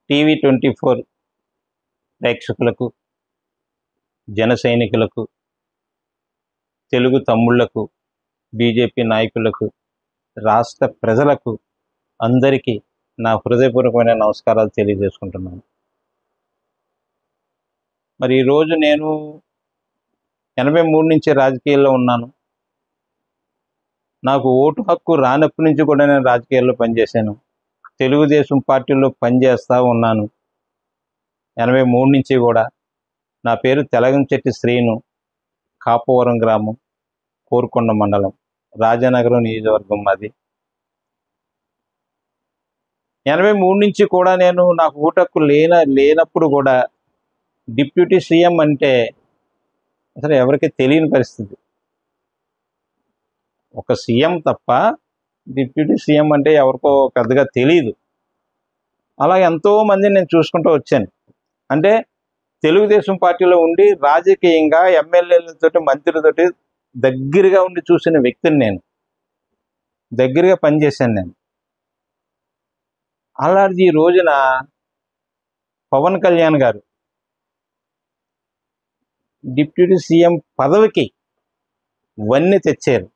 TV twenty four ప్రేక్షకులకు జన సైనికులకు తెలుగు తమ్ముళ్లకు బీజేపీ నాయకులకు రాష్ట్ర ప్రజలకు అందరికీ నా హృదయపూర్వకమైన నమస్కారాలు తెలియజేసుకుంటున్నాను మరి ఈరోజు నేను ఎనభై మూడు నుంచి రాజకీయాల్లో ఉన్నాను నాకు ఓటు హక్కు రానప్పటి నుంచి కూడా నేను రాజకీయాల్లో పనిచేశాను తెలుగుదేశం పార్టీలో పనిచేస్తూ ఉన్నాను ఎనభై మూడు నుంచి కూడా నా పేరు తెలగంచెట్టి శ్రీను కాపవరం గ్రామం కోరుకొండ మండలం రాజానగరం నియోజకవర్గం మాది ఎనభై మూడు నుంచి కూడా నేను నాకు ఓటు హక్కు లేన లేనప్పుడు కూడా డిప్యూటీ సీఎం అంటే అసలు ఎవరికి తెలియని పరిస్థితి ఒక సీఎం తప్ప డిప్యూటీ సీఎం అంటే ఎవరికో పెద్దగా తెలియదు అలా ఎంతో మందిని నేను చూసుకుంటూ వచ్చాను అంటే తెలుగుదేశం పార్టీలో ఉండి రాజకీయంగా ఎమ్మెల్యేలతోటి మంత్రులతోటి దగ్గరగా ఉండి చూసిన వ్యక్తిని నేను దగ్గరగా పనిచేశాను నేను అలాంటి ఈ రోజున పవన్ కళ్యాణ్ గారు డిప్యూటీ సీఎం పదవికి వన్నీ తెచ్చారు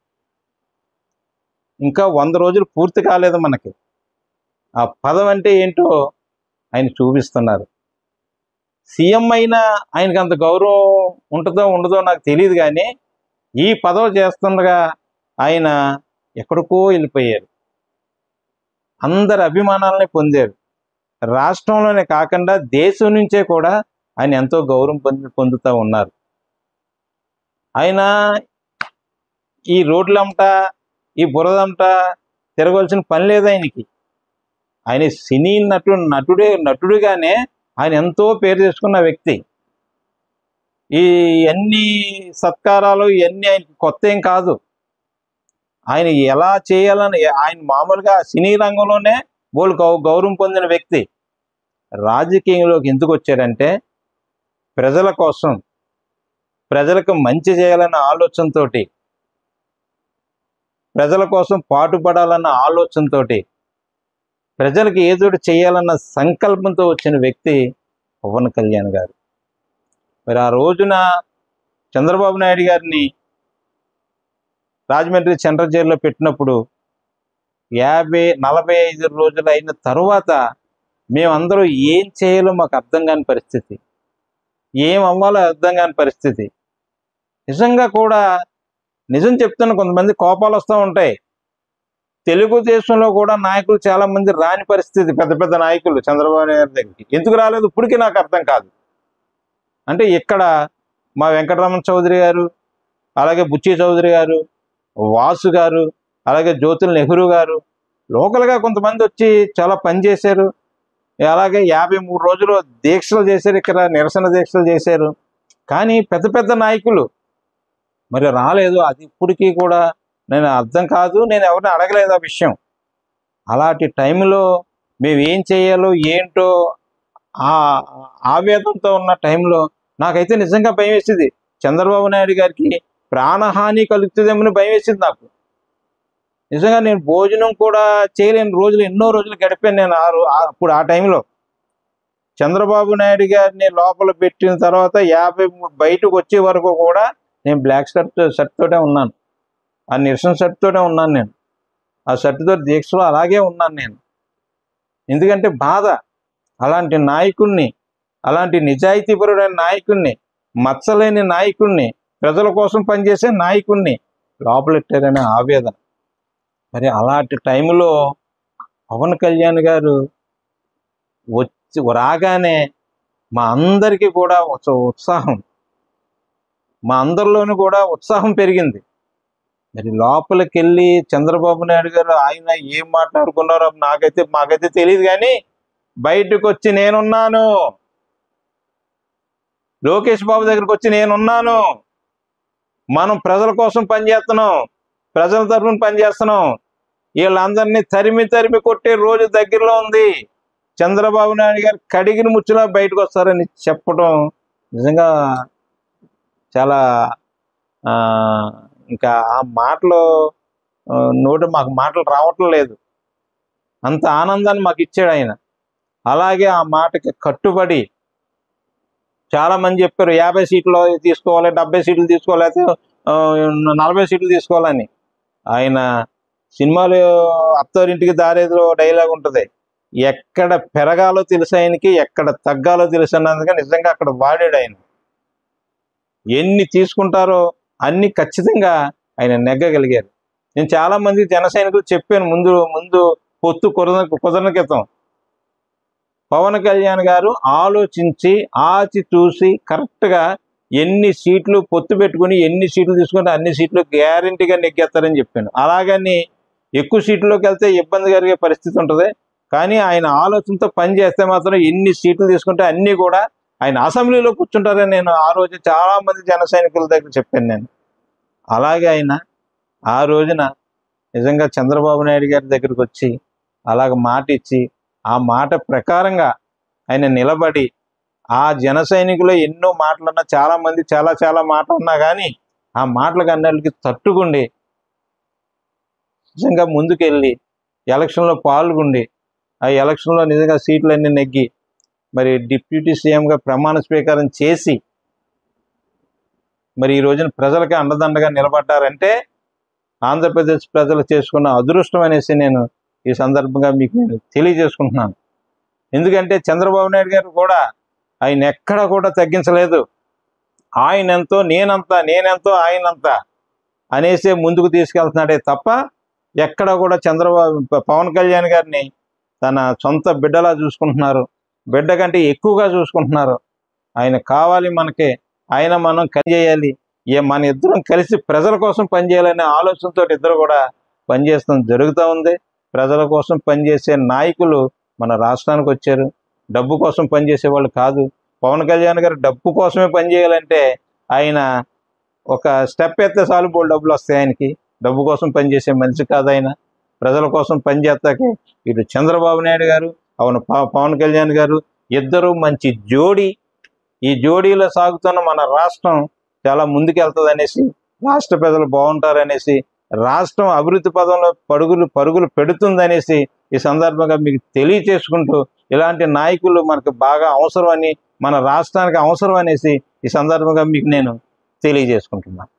ఇంకా వంద రోజులు పూర్తి కాలేదు మనకి ఆ పదవి అంటే ఏంటో ఆయన చూపిస్తున్నారు సీఎం అయినా ఆయనకి అంత గౌరవం ఉంటుందో ఉండదో నాకు తెలియదు కానీ ఈ పదవి చేస్తుండగా ఆయన ఎక్కడికో వెళ్ళిపోయారు అందరి అభిమానాలని పొందారు రాష్ట్రంలోనే కాకుండా దేశం నుంచే కూడా ఆయన ఎంతో గౌరవం పొంది పొందుతూ ఉన్నారు ఆయన ఈ రోడ్లంట ఈ బురదంట తిరగవలసిన పని లేదు ఆయనకి ఆయన సినీ నటు నటుడే నటుడిగానే ఆయన ఎంతో పేరు తెచ్చుకున్న వ్యక్తి ఈ అన్ని సత్కారాలు ఇవన్నీ ఆయనకి కొత్త ఏం కాదు ఆయన ఎలా చేయాలని ఆయన మామూలుగా సినీ రంగంలోనే బోల్ గౌ గౌరవం పొందిన వ్యక్తి రాజకీయంలోకి ఎందుకు వచ్చాడంటే ప్రజల కోసం ప్రజలకు మంచి చేయాలన్న ఆలోచనతోటి ప్రజల కోసం పాటుపడాలన్న ఆలోచనతోటి ప్రజలకు ఏదోటి చేయాలన్న సంకల్పంతో వచ్చిన వ్యక్తి పవన్ కళ్యాణ్ గారు మరి ఆ రోజున చంద్రబాబు నాయుడు గారిని రాజమండ్రి సెంట్రల్ జైల్లో పెట్టినప్పుడు యాభై నలభై ఐదు రోజులు అయిన తరువాత మేమందరూ ఏం చేయాలో మాకు అర్థం కాని పరిస్థితి ఏం అవ్వాలో అర్థం కాని పరిస్థితి నిజంగా కూడా నిజం చెప్తున్న కొంతమంది కోపాలు వస్తూ ఉంటాయి తెలుగుదేశంలో కూడా నాయకులు చాలా మంది రాని పరిస్థితి పెద్ద పెద్ద నాయకులు చంద్రబాబు నాయుడు దగ్గరికి ఎందుకు రాలేదు ఇప్పటికీ నాకు అర్థం కాదు అంటే ఇక్కడ మా వెంకటరమణ చౌదరి గారు అలాగే బుచ్చి చౌదరి గారు వాసు గారు అలాగే జ్యోతుల్ నెహ్రూ గారు లోకల్గా కొంతమంది వచ్చి చాలా పని చేశారు అలాగే యాభై మూడు రోజులు దీక్షలు చేశారు ఇక్కడ నిరసన దీక్షలు చేశారు కానీ పెద్ద పెద్ద నాయకులు మరి రాలేదు అది ఇప్పటికీ కూడా నేను అర్థం కాదు నేను ఎవరిని అడగలేదు ఆ విషయం అలాంటి టైంలో మేము ఏం చేయాలో ఏంటో ఆ ఆవేదంతో ఉన్న టైంలో నాకైతే నిజంగా భయం వేసింది చంద్రబాబు నాయుడు గారికి ప్రాణహాని కలుగుతుందేమని భయం వేసింది నాకు నిజంగా నేను భోజనం కూడా చేయలేని రోజులు ఎన్నో రోజులు గడిపాను నేను ఆ రో- ఆ- అప్పుడు ఆ టైంలో చంద్రబాబు నాయుడు గారిని లోపల పెట్టిన తర్వాత యాభై మూ- బయటకు వచ్చే వరకు కూడా నేను బ్లాక్ షర్ట్ షర్ట్ తోటే ఉన్నాను ఆ నిరసన షర్ట్ తోటే ఉన్నాను నేను ఆ షర్ట్ తోటి దీక్షలో అలాగే ఉన్నాను నేను ఎందుకంటే బాధ అలాంటి నాయకుడిని అలాంటి నిజాయితీపరుడైన నాయకుడిని మచ్చలేని నాయకుడిని ప్రజల కోసం పనిచేసే నాయకుడిని లోపలెట్టారనే ఆవేదన మరి అలాంటి టైంలో పవన్ కళ్యాణ్ గారు వచ్చి రాగానే మా అందరికీ కూడా ఒక ఉత్సాహం మా అందరిలోనూ కూడా ఉత్సాహం పెరిగింది మరి లోపలికి వెళ్ళి చంద్రబాబు నాయుడు గారు ఆయన ఏం మాట్లాడుకున్నారో నాకైతే మాకైతే తెలియదు కానీ బయటకు వచ్చి నేనున్నాను లోకేష్ బాబు దగ్గరికి వచ్చి నేనున్నాను మనం ప్రజల కోసం పనిచేస్తున్నాం ప్రజల తరఫున పనిచేస్తున్నాం వీళ్ళందరినీ తరిమి తరిమి కొట్టే రోజు దగ్గరలో ఉంది చంద్రబాబు నాయుడు గారు కడిగిన ముచ్చులా బయటకు వస్తారని చెప్పడం నిజంగా చాలా ఆ, ఇంకా ఆ మాటలు ఆ, నోట మాకు మాటలు రావటం లేదు అంత ఆనందాన్ని మాకు ఇచ్చాడు ఆయన అలాగే ఆ మాటకి కట్టుబడి చాలా మంది చెప్పారు యాభై సీట్లు తీసుకోవాలి డెబ్బై సీట్లు తీసుకోవాలి లేకపోతే ఆ, నలభై సీట్లు తీసుకోవాలని ఆయన సినిమాలో అత్తోరింటికి దారేదిలో డైలాగ్ ఉంటుంది ఎక్కడ పెరగాలో తెలుసు ఆయనకి ఎక్కడ తగ్గాలో తెలుసు అన్నందుకే నిజంగా అక్కడ వాడాడు ఆయన ఎన్ని తీసుకుంటారో అన్ని ఖచ్చితంగా ఆయన నెగ్గగలిగారు నేను చాలా మంది జన సైనికులు చెప్పాను ముందు ముందు పొత్తు కుదర కుదరని క్రితం పవన్ కళ్యాణ్ గారు ఆలోచించి ఆచి చూసి కరెక్ట్గా ఎన్ని సీట్లు పొత్తు పెట్టుకుని ఎన్ని సీట్లు తీసుకుంటే అన్ని సీట్లు గ్యారంటీగా నెగ్గేస్తారని చెప్పాను అలాగని ఎక్కువ సీట్లోకి వెళ్తే ఇబ్బంది కలిగే పరిస్థితి ఉంటుంది కానీ ఆయన ఆలోచనతో పని చేస్తే మాత్రం ఎన్ని సీట్లు తీసుకుంటే అన్నీ కూడా ఆయన అసెంబ్లీలో కూర్చుంటారని నేను ఆ రోజు చాలా మంది జన సైనికుల దగ్గర చెప్పాను నేను అలాగే ఆయన ఆ రోజున నిజంగా చంద్రబాబు నాయుడు గారి దగ్గరికి వచ్చి అలాగ మాట ఇచ్చి ఆ మాట ప్రకారంగా ఆయన నిలబడి ఆ జన సైనికులు ఎన్నో మాటలన్నా చాలా మంది చాలా చాలా మాటలు అన్నా కానీ ఆ మాటలకు అన్నిటికి తట్టుకుండి నిజంగా ముందుకెళ్ళి ఎలక్షన్లో పాల్గొండి ఆ ఎలక్షన్లో నిజంగా సీట్లన్నీ నెగ్గి మరి డిప్యూటీ సీఎంగా ప్రమాణ స్వీకారం చేసి మరి ఈ రోజున ప్రజలకి అండదండగా నిలబడ్డారంటే ఆంధ్రప్రదేశ్ ప్రజలు చేసుకున్న అదృష్టం అనేసి నేను ఈ సందర్భంగా మీకు నేను తెలియజేసుకుంటున్నాను ఎందుకంటే చంద్రబాబు నాయుడు గారు కూడా ఆయన ఎక్కడ కూడా తగ్గించలేదు ఆయన ఎంతో నేనంతా నేనెంతో ఆయనంతా అనేసే ముందుకు తీసుకెళ్తున్నాడే తప్ప ఎక్కడ కూడా చంద్రబాబు ప- పవన్ కళ్యాణ్ గారిని తన సొంత బిడ్డలా చూసుకుంటున్నారు బిడ్డ కంటే ఎక్కువగా చూసుకుంటున్నారు ఆయన కావాలి మనకి ఆయన మనం కలిసి చేయాలి ఏ మన ఇద్దరం కలిసి ప్రజల కోసం పనిచేయాలనే ఆలోచనతో ఇద్దరు కూడా పనిచేస్తాం జరుగుతూ ఉంది ప్రజల కోసం పనిచేసే నాయకులు మన రాష్ట్రానికి వచ్చారు డబ్బు కోసం పనిచేసే వాళ్ళు కాదు పవన్ కళ్యాణ్ గారు డబ్బు కోసమే పనిచేయాలంటే ఆయన ఒక స్టెప్ ఎత్తే చాలు బోల్ డబ్బులు వస్తాయి ఆయనకి డబ్బు కోసం పనిచేసే మనిషి కాదు ఆయన ప్రజల కోసం పనిచేస్తాకే ఇటు చంద్రబాబు నాయుడు గారు అవును ప- పవన్ కళ్యాణ్ గారు ఇద్దరు మంచి జోడి ఈ జోడీలో సాగుతున్న మన రాష్ట్రం చాలా ముందుకెళ్తుంది అనేసి రాష్ట్ర ప్రజలు బాగుంటారనేసి రాష్ట్రం అభివృద్ధి పదంలో పరుగులు పరుగులు పెడుతుందనేసి ఈ సందర్భంగా మీకు తెలియచేసుకుంటూ ఇలాంటి నాయకులు మనకు బాగా అవసరం అని మన రాష్ట్రానికి అవసరం అనేసి ఈ సందర్భంగా మీకు నేను తెలియజేసుకుంటున్నాను